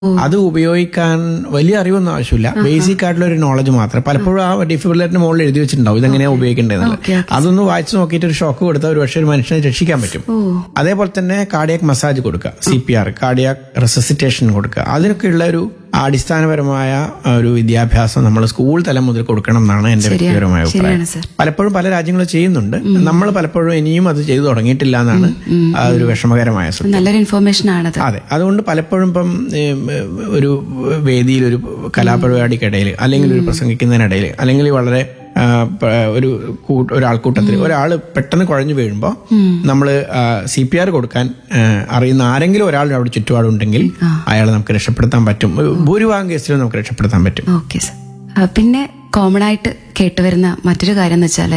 അത് ഉപയോഗിക്കാൻ വലിയ അറിവൊന്നും ആവശ്യമില്ല ബേസിക് ആയിട്ടുള്ള ഒരു നോളജ് മാത്രം പലപ്പോഴും ആ ഡിഫിബിലേറ്ററിന് മുകളിൽ എഴുതി വെച്ചിട്ടുണ്ടാവും ഇതെങ്ങനെയാ ഉപയോഗിക്കേണ്ടതെന്നുള്ളത് ഓക്കെ, ഓക്കെ. അതൊന്ന് വായിച്ചു നോക്കിയിട്ട് ഒരു ഷോക്ക് കൊടുത്താൽ ഒരു പക്ഷേ ഒരു മനുഷ്യനെ രക്ഷിക്കാൻ പറ്റും ഓ അതേപോലെ തന്നെ കാർഡിയാക് മസാജ് കൊടുക്കുക C P R cardiac resuscitation കൊടുക്കുക അതിനൊക്കെയുള്ള ഒരു അടിസ്ഥാനപരമായ ഒരു വിദ്യാഭ്യാസം നമ്മൾ സ്കൂൾ തലം മുതൽ കൊടുക്കണം എന്നാണ് എന്റെ ശരിയാണ്. വ്യക്തിപരമായ അഭിപ്രായം ശരിയാണ് സർ പലപ്പോഴും പല രാജ്യങ്ങളും ചെയ്യുന്നുണ്ട് നമ്മൾ പലപ്പോഴും ഇനിയും അത് ചെയ്തു തുടങ്ങിയിട്ടില്ല എന്നാണ് ആ ഒരു വിഷമകരമായ സത്യം നല്ലൊരു ഇൻഫർമേഷൻ ആണത് അതെ അതുകൊണ്ട് പലപ്പോഴും ഇപ്പം ഏം, ഒരു വേദിയിൽ ഒരു കലാപരിപാടിക്കിടയിൽ അല്ലെങ്കിൽ ഒരു പ്രസംഗിക്കുന്നതിനിടയിൽ അല്ലെങ്കിൽ വളരെ ആ, പ- ഒരു കൂട്ട- ഒരാൾക്കൂട്ടത്തിൽ ഒരാൾ പെട്ടെന്ന് കുഴഞ്ഞു വീഴുമ്പോൾ നമ്മൾ സി പി ആർ കൊടുക്കാൻ ആ, അറിയുന്ന ആരെങ്കിലും ഒരാൾ അവിടെ ചുറ്റുപാടുണ്ടെങ്കിൽ അയാളെ നമുക്ക് രക്ഷപ്പെടുത്താൻ പറ്റും ഒരു ഭൂരിഭാഗം കേസിലും നമുക്ക് രക്ഷപ്പെടുത്താൻ പറ്റും ഓക്കെ സർ ആ, പിന്നെ കോമൺ ആയിട്ട് കേട്ടുവരുന്ന മറ്റൊരു കാര്യം എന്ന് വെച്ചാൽ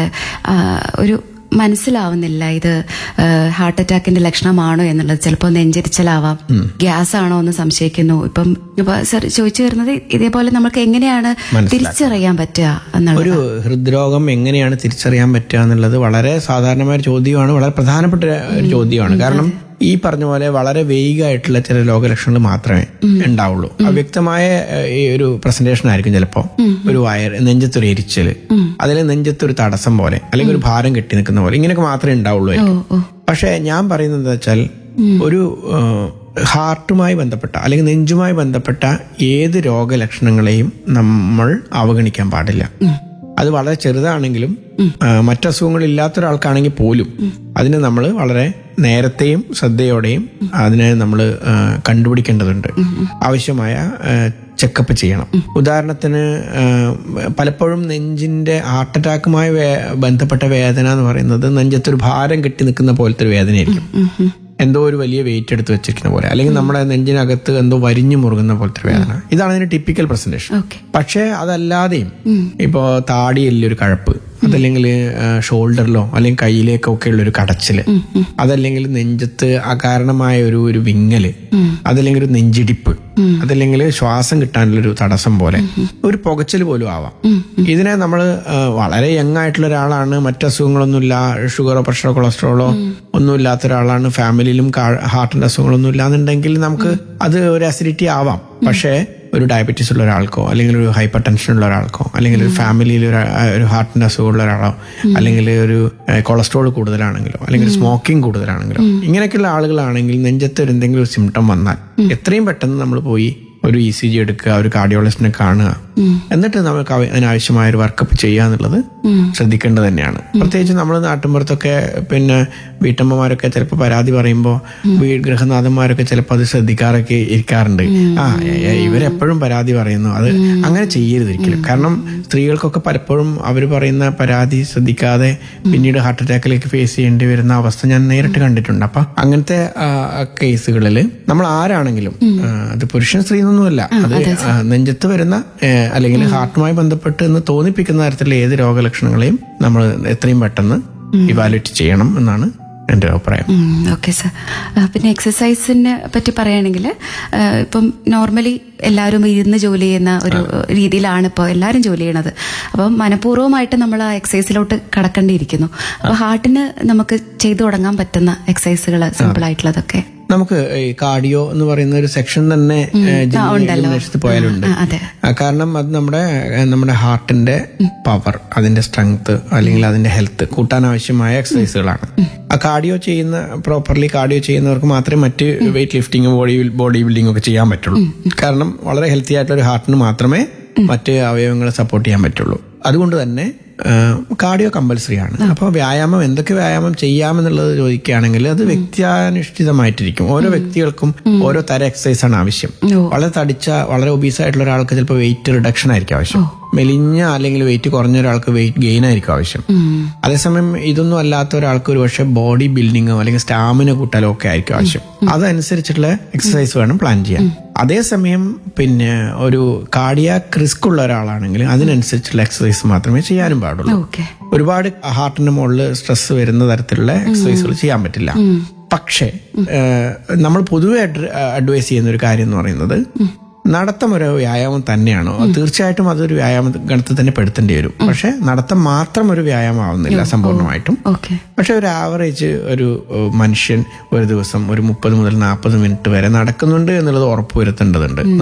ഒരു മനസ്സിലാവുന്നില്ല ഇത് ഹാർട്ട് അറ്റാക്കിന്റെ ലക്ഷണമാണോ എന്നുള്ളത് ചിലപ്പോൾ നെഞ്ചരിച്ചലാവാം ഗ്യാസ് ആണോ എന്ന് സംശയിക്കുന്നു ഇപ്പം ഇപ്പൊ സർ ചോദിച്ചു വരുന്നത് ഇതേപോലെ നമുക്ക് എങ്ങനെയാണ് തിരിച്ചറിയാൻ പറ്റുക എന്നുള്ളത് ഒരു ഹൃദ്രോഗം എങ്ങനെയാണ് തിരിച്ചറിയാൻ പറ്റുക എന്നുള്ളത് വളരെ സാധാരണമായ ഒരു ചോദ്യമാണ് വളരെ പ്രധാനപ്പെട്ട ഒരു ചോദ്യമാണ് കാരണം ഈ പറഞ്ഞ പോലെ വളരെ വേഗമായിട്ടുള്ള ചില രോഗലക്ഷണങ്ങൾ മാത്രമേ ഉണ്ടാവുള്ളൂ അവ്യക്തമായ ഏഹ്, ഈ ഒരു പ്രസന്റേഷൻ ആയിരിക്കും ചിലപ്പോൾ ഒരു വയർ നെഞ്ചത്തൊരു എരിച്ചല് അതിൽ നെഞ്ചത്തൊരു തടസ്സം പോലെ അല്ലെങ്കിൽ ഒരു ഭാരം കെട്ടി നിൽക്കുന്ന പോലെ ഇങ്ങനെയൊക്കെ മാത്രമേ ഉണ്ടാവുള്ളൂ ഓ ഓ പക്ഷേ ഞാൻ പറയുന്നത് എന്താ വെച്ചാൽ ഒരു ഏഹ്, ഹാർട്ടുമായി ബന്ധപ്പെട്ട അല്ലെങ്കിൽ നെഞ്ചുമായി ബന്ധപ്പെട്ട ഏത് രോഗലക്ഷണങ്ങളെയും നമ്മൾ അവഗണിക്കാൻ പാടില്ല അത് വളരെ ചെറുതാണെങ്കിലും ആ, മറ്റസുഖങ്ങൾ ഇല്ലാത്ത ഒരാൾക്കാണെങ്കിൽ പോലും അതിന് നമ്മൾ വളരെ നേരത്തെയും ശ്രദ്ധയോടെയും അതിനെ നമ്മൾ കണ്ടുപിടിക്കേണ്ടതുണ്ട് ആവശ്യമായ ചെക്കപ്പ് ചെയ്യണം ഉദാഹരണത്തിന് ആ, പലപ്പോഴും നെഞ്ചിന്റെ ഹാർട്ട് അറ്റാക്കുമായി വേ- ബന്ധപ്പെട്ട വേദന എന്ന് പറയുന്നത് നെഞ്ചത്തൊരു ഭാരം കെട്ടി നിൽക്കുന്ന പോലത്തെ ഒരു വേദനയായിരിക്കും എന്തോ ഒരു വലിയ വെയിറ്റ് എടുത്ത് വെച്ചിരിക്കുന്ന പോലെ അല്ലെങ്കിൽ നമ്മുടെ നെഞ്ചിനകത്ത് എന്തോ വരിഞ്ഞു മുറുകുന്ന പോലത്തെ ഒരു വേദന ഇതാണ് അതിന്റെ ടിപ്പിക്കൽ പ്രസന്റേഷൻ ഓക്കെ പക്ഷേ അതല്ലാതെയും ഇപ്പോ താടിയിൽ ഒരു കഴപ്പ് അതല്ലെങ്കിൽ ഷോൾഡറിലോ അല്ലെങ്കിൽ കയ്യിലേക്കോ ഒക്കെ ഉള്ള ഒരു കടച്ചില് അതല്ലെങ്കിൽ നെഞ്ചത്ത് അകാരണമായ ഒരു ഒരു വിങ്ങല് അതല്ലെങ്കിൽ ഒരു നെഞ്ചിടിപ്പ് അതല്ലെങ്കിൽ ശ്വാസം കിട്ടാനുള്ള ഒരു തടസ്സം പോലെ ഒരു പുകച്ചിൽ പോലും ആവാം ഇതിനെ നമ്മൾ വളരെ യങ് ആയിട്ടുള്ള ഒരാളാണ് മറ്റു അസുഖങ്ങളൊന്നുമില്ല ഷുഗറോ പ്രഷറോ കൊളസ്ട്രോളോ ഒന്നും ഇല്ലാത്ത ഒരാളാണ് ഫാമിലിയിലും ഹാർട്ടിന്റെ അസുഖങ്ങളൊന്നും ഇല്ലാന്നുണ്ടെങ്കിൽ നമുക്ക് അത് ഒരു അസിഡിറ്റി ആവാം പക്ഷേ ഒരു ഡയബറ്റീസ് ഉള്ള ഒരാൾക്കോ അല്ലെങ്കിൽ ഒരു ഹൈപ്പർ ടെൻഷൻ ഉള്ള ഒരാൾക്കോ അല്ലെങ്കിൽ ഒരു ഫാമിലിയിൽ ഒരു ഒരു ഹാർട്ടിന്റെ അസുഖമുള്ള ഒരാളോ അല്ലെങ്കിൽ ഒരു കൊളസ്ട്രോൾ കൂടുതലാണെങ്കിലോ അല്ലെങ്കിൽ സ്മോക്കിംഗ് കൂടുതലാണെങ്കിലോ ഇങ്ങനെയൊക്കെയുള്ള ആളുകളാണെങ്കിൽ നെഞ്ചത്ത് ഒരു എന്തെങ്കിലും ഒരു സിംറ്റം വന്നാൽ എത്രയും പെട്ടെന്ന് നമ്മൾ പോയി ഒരു ഇ സി ജി എടുക്കുക ഒരു കാർഡിയോളജിസ്റ്റിനെ കാണുക എന്നിട്ട് നമുക്ക് അവ- അതിനാവശ്യമായ ഒരു വർക്കപ്പ് ചെയ്യുക എന്നുള്ളത് ശ്രദ്ധിക്കേണ്ടത് തന്നെയാണ് പ്രത്യേകിച്ച് നമ്മൾ നാട്ടിൻപുറത്തൊക്കെ പിന്നെ വീട്ടമ്മമാരൊക്കെ ചിലപ്പോൾ പരാതി പറയുമ്പോൾ വീ- ഗൃഹനാഥന്മാരൊക്കെ ചിലപ്പോൾ അത് ശ്രദ്ധിക്കാറൊക്കെ ഇരിക്കാറുണ്ട് ആ എ- എ- ഇവരെപ്പോഴും പരാതി പറയുന്നു അത് അങ്ങനെ ചെയ്യരുത് ഒരിക്കലും കാരണം സ്ത്രീകൾക്കൊക്കെ പലപ്പോഴും അവർ പറയുന്ന പരാതി ശ്രദ്ധിക്കാതെ പിന്നീട് ഹാർട്ട് അറ്റാക്കിലേക്ക് ഫേസ് ചെയ്യേണ്ടി വരുന്ന അവസ്ഥ ഞാൻ നേരിട്ട് കണ്ടിട്ടുണ്ട് അപ്പൊ അങ്ങനത്തെ കേസുകളിൽ നമ്മൾ ആരാണെങ്കിലും ആ, അത് പുരുഷൻ സ്ത്രീ എന്നൊന്നുമല്ല അത് ആ, നെഞ്ചത്ത് വരുന്ന ഏ, അല്ലെങ്കിൽ ഹാർട്ടുമായി ബന്ധപ്പെട്ട് എന്ന് തോന്നിപ്പിക്കുന്ന തരത്തിലുള്ള ഏത് രോഗലക്ഷണങ്ങളെയും നമ്മൾ എത്രയും പെട്ടെന്ന് ഇവാലുവേറ്റ് ചെയ്യണം എന്നാണ് എന്റെ അഭിപ്രായം ഓക്കെ സർ പിന്നെ എക്സസൈസിനെ പറ്റി പറയുകയാണെങ്കിൽ ഇപ്പം നോർമലി എല്ലാവരും ഇരുന്ന് ജോലി ചെയ്യുന്ന ഒരു രീതിയിലാണ് ഇപ്പോൾ എല്ലാവരും ജോലി ചെയ്യണത് അപ്പം മനഃപൂർവ്വമായിട്ട് നമ്മൾ ആ എക്സസൈസിലോട്ട് കടക്കേണ്ടിയിരിക്കുന്നു അപ്പോൾ ഹാർട്ടിന് നമുക്ക് ചെയ്തു തുടങ്ങാൻ പറ്റുന്ന എക്സസൈസുകൾ സിമ്പിൾ ആയിട്ടുള്ളതൊക്കെ നമുക്ക് ഈ കാർഡിയോ എന്ന് പറയുന്ന ഒരു സെക്ഷൻ തന്നെ ജിംനേഷ്യത്തിൽ പോയാലുണ്ട് ആ, അതെ ആ, കാരണം അത് നമ്മുടെ ഏഹ്, നമ്മുടെ ഹാർട്ടിന്റെ പവർ അതിന്റെ സ്ട്രെങ്ത് അല്ലെങ്കിൽ അതിന്റെ ഹെൽത്ത് കൂട്ടാൻ ആവശ്യമായ എക്സസൈസുകളാണ് ആ കാർഡിയോ ചെയ്യുന്ന പ്രോപ്പർലി കാർഡിയോ ചെയ്യുന്നവർക്ക് മാത്രമേ മറ്റ് weight lifting body body building ഒക്കെ ചെയ്യാൻ പറ്റുള്ളൂ കാരണം വളരെ ഹെൽത്തി ആയിട്ടുള്ള ഒരു ഹാർട്ടിന് മാത്രമേ മറ്റ് അവയവങ്ങളെ സപ്പോർട്ട് ചെയ്യാൻ പറ്റുള്ളൂ അതുകൊണ്ട് തന്നെ കാർഡിയോ കമ്പൽസറി ആണ് അപ്പോൾ വ്യായാമം എന്തൊക്കെ വ്യായാമം ചെയ്യാമെന്നുള്ളത് ചോദിക്കുകയാണെങ്കിൽ അത് വ്യക്തിയാനുഷ്ഠിതമായിട്ടിരിക്കും ഓരോ വ്യക്തികൾക്കും ഓരോ തരം എക്സസൈസ് ആണ് ആവശ്യം ഓ. വളരെ തടിച്ച വളരെ ഒബീസ് ആയിട്ടുള്ള ഒരാൾക്ക് ചിലപ്പോൾ വെയിറ്റ് റിഡക്ഷൻ ആയിരിക്കും ആവശ്യം മെലിഞ്ഞ അല്ലെങ്കിൽ വെയിറ്റ് കുറഞ്ഞ ഒരാൾക്ക് വെയിറ്റ് ഗെയിൻ ആയിരിക്കും ആവശ്യം അതേസമയം ഇതൊന്നും അല്ലാത്ത ഒരാൾക്ക് ഒരു പക്ഷേ ബോഡി ബിൽഡിങ്ങോ അല്ലെങ്കിൽ സ്റ്റാമിന കൂട്ടാലോ ഒക്കെ ആയിരിക്കും ആവശ്യം അതനുസരിച്ചിട്ടുള്ള എക്സസൈസ് വേണം പ്ലാൻ ചെയ്യാൻ അതേസമയം പിന്നെ ഒരു കാർഡിയാക് റിസ്ക് ഉള്ള ഒരാളാണെങ്കിൽ അതിനനുസരിച്ചുള്ള എക്സസൈസ് മാത്രമേ ചെയ്യാനും പാടുള്ളൂ ഓക്കെ ഒരുപാട് ഹാർട്ടിന്റെ മുകളിൽ സ്ട്രെസ് വരുന്ന തരത്തിലുള്ള എക്സസൈസുകൾ ചെയ്യാൻ പറ്റില്ല പക്ഷേ ഏഹ്, നമ്മൾ പൊതുവെ അഡ്വൈസ് ചെയ്യുന്ന ഒരു കാര്യം എന്ന് പറയുന്നത് നടത്തം ഒരു വ്യായാമം തന്നെയാണോ അത് തീർച്ചയായിട്ടും അതൊരു വ്യായാമ ഗണത്തിൽ തന്നെ പെടുത്തേണ്ടി വരും പക്ഷെ നടത്തം മാത്രം ഒരു വ്യായാമം ആവുന്നില്ല സമ്പൂർണ്ണമായിട്ടും ഓക്കെ പക്ഷെ ഒരു ആവറേജ് ഒരു ഏഹ്, മനുഷ്യൻ ഒരു ദിവസം ഒരു മുപ്പത് മുതൽ നാൽപ്പത് മിനിറ്റ് വരെ നടക്കുന്നുണ്ട് എന്നുള്ളത് ഉറപ്പുവരുത്തേണ്ടതുണ്ട്